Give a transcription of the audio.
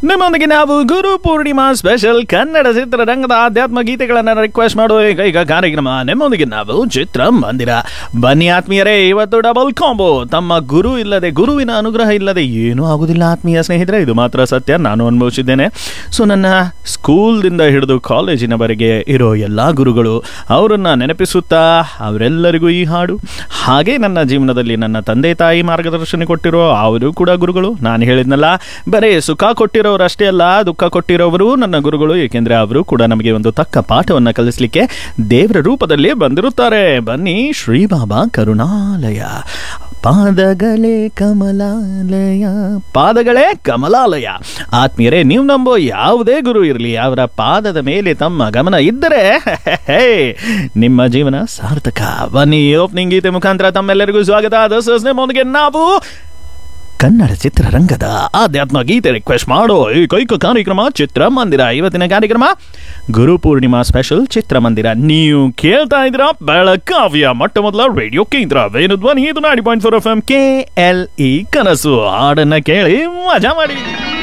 ನಿಮ್ಮೊಂದಿಗೆ ನಾವು ಗುರು ಪೂರ್ಣಿಮಾ ಸ್ಪೆಷಲ್ ಕನ್ನಡ ಚಿತ್ರರಂಗದ ಆಧ್ಯಾತ್ಮ ಗೀತೆಗಳನ್ನು ರಿಕ್ವೆಸ್ಟ್ ಮಾಡುವ ಏಕೈಕ ಕಾರ್ಯಕ್ರಮ ನಿಮ್ಮೊಂದಿಗೆ ನಾವು ಚಿತ್ರ ಮಂದಿರ ಬನ್ನಿ ಆತ್ಮೀಯರೇ ಇವತ್ತು ಡಬಲ್ ಕಾಂಬೋ ತಮ್ಮ ಗುರು ಇಲ್ಲದೆ ಗುರುವಿನ ಅನುಗ್ರಹ ಇಲ್ಲದೆ ಏನೂ ಆಗುದಿಲ್ಲ ಆತ್ಮೀಯ ಸ್ನೇಹಿತರೆ ಇದು ಮಾತ್ರ ಸತ್ಯ ನಾನು ಅನುಭವಿಸಿದ್ದೇನೆ ಸೊ ನನ್ನ ಸ್ಕೂಲ್ದಿಂದ ಹಿಡಿದು ಕಾಲೇಜಿನವರೆಗೆ ಇರೋ ಎಲ್ಲ ಗುರುಗಳು ಅವರನ್ನು ನೆನಪಿಸುತ್ತಾ ಅವರೆಲ್ಲರಿಗೂ ಈ ಹಾಡು ಹಾಗೆ ನನ್ನ ಜೀವನದಲ್ಲಿ ನನ್ನ ತಂದೆ ತಾಯಿ ಮಾರ್ಗದರ್ಶನ ಕೊಟ್ಟಿರೋ ಅವರು ಕೂಡ ಗುರುಗಳು ನಾನು ಹೇಳಿದ್ನಲ್ಲ ಬರೀ ಸುಖ ಕೊಟ್ಟಿರೋರಷ್ಟೇ ಅಲ್ಲ ದುಃಖ ಕೊಟ್ಟಿರೋವರು ನನ್ನ ಗುರುಗಳು ಏಕೆಂದರೆ ಅವರು ಕೂಡ ನಮಗೆ ಒಂದು ತಕ್ಕ ಪಾಠವನ್ನು ಕಲಿಸಲಿಕ್ಕೆ ದೇವರ ರೂಪದಲ್ಲಿ ಬಂದಿರುತ್ತಾರೆ ಬನ್ನಿ ಶ್ರೀ ಬಾಬಾ ಕರುಣಾಲಯ ಪಾದಗಳೇ ಕಮಲಾಲಯ ಪಾದಗಳೇ ಕಮಲಾಲಯ ಆತ್ಮೀಯರೇ ನೀವು ನಂಬೋ ಯಾವುದೇ ಗುರು ಇರಲಿ ಅವರ ಪಾದದ ಮೇಲೆ ತಮ್ಮ ಗಮನ ಇದ್ದರೆ ಹೇ, ನಿಮ್ಮ ಜೀವನ ಸಾರ್ಥಕ ಬನ್ನಿ ಓಪನಿಂಗ್ ಗೀತೆ ಮುಖಾಂತರ ತಮ್ಮೆಲ್ಲರಿಗೂ ಸ್ವಾಗತ ದಸ ನಿಮ್ಮೊಂದಿಗೆ ನಾವು ಕನ್ನಡ ಚಿತ್ರರಂಗದ ಆಧ್ಯಾತ್ಮ ಗೀತೆ ರಿಕ್ವೆಸ್ಟ್ ಮಾಡೋ ಈ ಕೈಕ ಕಾರ್ಯಕ್ರಮ ಚಿತ್ರಮಂದಿರ ಇವತ್ತಿನ ಕಾರ್ಯಕ್ರಮ ಗುರು ಪೂರ್ಣಿಮಾ ಸ್ಪೆಷಲ್ ಚಿತ್ರಮಂದಿರ ನೀವು ಕೇಳ್ತಾ ಇದ್ದೀರಾ ಬೆಳಕಾವ್ಯ ಮೊಟ್ಟ ಮೊದಲ ರೇಡಿಯೋ ಕೇಂದ್ರ ವೇಣು ಧ್ವನಿ ಇದು ನಾಡಿ point four F M K L E ಕನಸು ಹಾಡನ್ನ ಕೇಳಿ ಮಜಾ ಮಾಡಿ